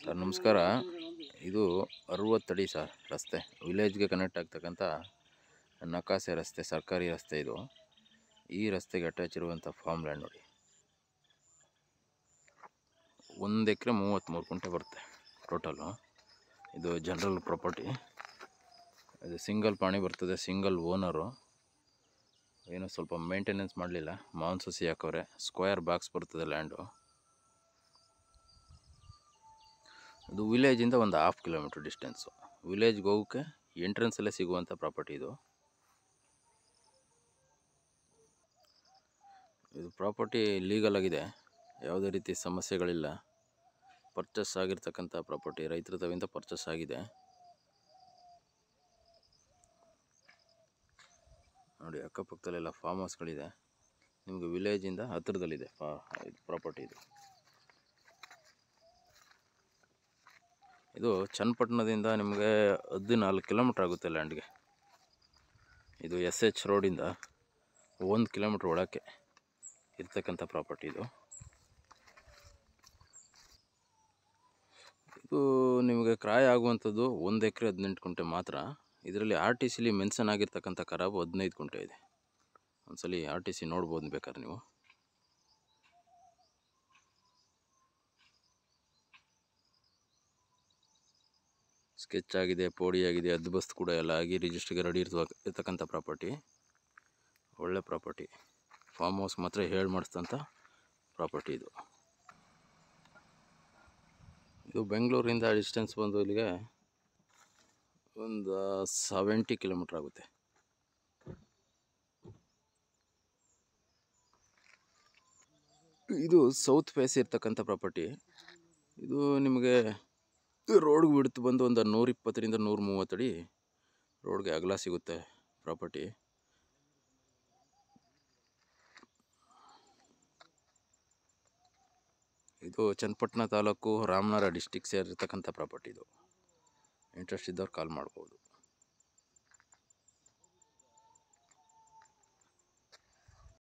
sir ನಮಸ್ಕಾರ ಇದು ಅರವತ್ತಡಿ sir ರಸ್ತೆ ವಿಲೇಜ್ಗೆ ಕನೆಕ್ಟ್ ಆಗ್ತಕ್ಕಂಥ ನಕಾಸೆ ರಸ್ತೆ ಸರ್ಕಾರಿ ರಸ್ತೆ ಇದು ಈ ರಸ್ತೆಗೆ ಅಟ್ಯಾಚ್ ಇರುವಂಥ ಫಾರ್ಮ್ ಲ್ಯಾಂಡ್ ನೋಡಿ ಒಂದು ಎಕರೆ ಮೂವತ್ತ್ಮೂರು ಕುಂಟೆ ಬರುತ್ತೆ ಟೋಟಲು ಇದು ಜನರಲ್ ಪ್ರಾಪರ್ಟಿ ಇದು ಸಿಂಗಲ್ ಪಾಣಿ ಬರ್ತದೆ ಸಿಂಗಲ್ ಓನರು ಏನೋ ಸ್ವಲ್ಪ ಮೇಂಟೆನೆನ್ಸ್ ಮಾಡಲಿಲ್ಲ ಮಾವಿನ ಸಸಿ ಹಾಕವ್ರೆ ಸ್ಕ್ವೇರ್ ಬಾಕ್ಸ್ ಬರ್ತದೆ ಲ್ಯಾಂಡು ಇದು ವಿಲೇಜಿಂದ ಒಂದು ಹಾಫ್ ಕಿಲೋಮೀಟ್ರ್ ಡಿಸ್ಟೆನ್ಸು ವಿಲೇಜ್ಗೆ ಹೋಗೋಕ್ಕೆ ಎಂಟ್ರೆನ್ಸಲ್ಲೇ ಸಿಗುವಂಥ ಪ್ರಾಪರ್ಟಿ ಇದು ಇದು ಪ್ರಾಪರ್ಟಿ ಲೀಗಲ್ ಆಗಿದೆ ಯಾವುದೇ ರೀತಿ ಸಮಸ್ಯೆಗಳಿಲ್ಲ ಪರ್ಚೇಸ್ ಆಗಿರ್ತಕ್ಕಂಥ ಪ್ರಾಪರ್ಟಿ ರೈತರ ತವಿಂದ ಪರ್ಚೇಸ್ ಆಗಿದೆ ನೋಡಿ ಅಕ್ಕಪಕ್ಕದಲ್ಲೆಲ್ಲ ಫಾರ್ಮ್ ಹೌಸ್ಗಳಿದೆ ನಿಮಗೆ ವಿಲೇಜಿಂದ ಹತ್ತಿರದಲ್ಲಿದೆ ಫಾ ಇದು ಪ್ರಾಪರ್ಟಿ ಇದು ಇದು ಚನ್ನಪಟ್ಟಣದಿಂದ ನಿಮಗೆ ಹದಿನಾಲ್ಕು ಕಿಲೋಮೀಟ್ರ್ ಆಗುತ್ತೆ ಲ್ಯಾಂಡ್ಗೆ ಇದು ಎಸ್ ಎಚ್ ರೋಡಿಂದ ಒಂದು ಕಿಲೋಮೀಟ್ರ್ ಒಳಕ್ಕೆ ಇರ್ತಕ್ಕಂಥ ಪ್ರಾಪರ್ಟಿ ಇದು ಇದು ನಿಮಗೆ ಕ್ರಾಯ್ ಆಗುವಂಥದ್ದು ಒಂದು ಎಕರೆ ಹದಿನೆಂಟು ಕುಂಟೆ ಮಾತ್ರ ಇದರಲ್ಲಿ ಆರ್ ಟಿ ಸಿಲಿ ಮೆನ್ಷನ್ ಆಗಿರ್ತಕ್ಕಂಥ ಖರಾಬು ಹದಿನೈದು ಕುಂಟೆ ಇದೆ ಒಂದ್ಸಲಿ ಆರ್ ಟಿ ಸಿ ನೋಡ್ಬೋದು ಬೇಕಾದ್ರೆ ನೀವು ಸ್ಕೆಚ್ ಆಗಿದೆ ಪೋಡಿ ಆಗಿದೆ ಅದ್ಬಸ್ತ್ ಕೂಡ ಎಲ್ಲ ಆಗಿ ರಿಜಿಸ್ಟ್ರಿಗೆ ರೆಡಿ ಇರ್ತವ ಇರ್ತಕ್ಕಂಥ ಪ್ರಾಪರ್ಟಿ ಒಳ್ಳೆ ಪ್ರಾಪರ್ಟಿ ಫಾರ್ಮ್ ಹೌಸ್ ಮಾತ್ರ ಹೇಳಿ ಮಾಡಿಸಿದಂಥ ಪ್ರಾಪರ್ಟಿ ಇದು ಇದು ಬೆಂಗಳೂರಿಂದ ಡಿಸ್ಟೆನ್ಸ್ ಬಂದು ಇಲ್ಲಿಗೆ ಒಂದು ಸೆವೆಂಟಿ ಕಿಲೋಮೀಟ್ರ್ ಆಗುತ್ತೆ ಇದು ಸೌತ್ ಫೇಸ್ ಇರ್ತಕ್ಕಂಥ ಪ್ರಾಪರ್ಟಿ ಇದು ನಿಮಗೆ ರೋಡ್ಗೆ ಬಿಡ್ತು ಬಂದು ಒಂದು ನೂರ ಇಪ್ಪತ್ತರಿಂದ ನೂರ ಮೂವತ್ತಡಿ ರೋಡ್ಗೆ ಅಗಲ ಸಿಗುತ್ತೆ ಪ್ರಾಪರ್ಟಿ ಇದು ಚನ್ನಪಟ್ಟಣ ತಾಲೂಕು ರಾಮನಗರ ಡಿಸ್ಟಿಕ್ ಸೇರಿರ್ತಕ್ಕಂಥ ಪ್ರಾಪರ್ಟಿ ಇದು ಇಂಟ್ರೆಸ್ಟ್ ಇದ್ದವ್ರು ಕಾಲ್ ಮಾಡ್ಬೋದು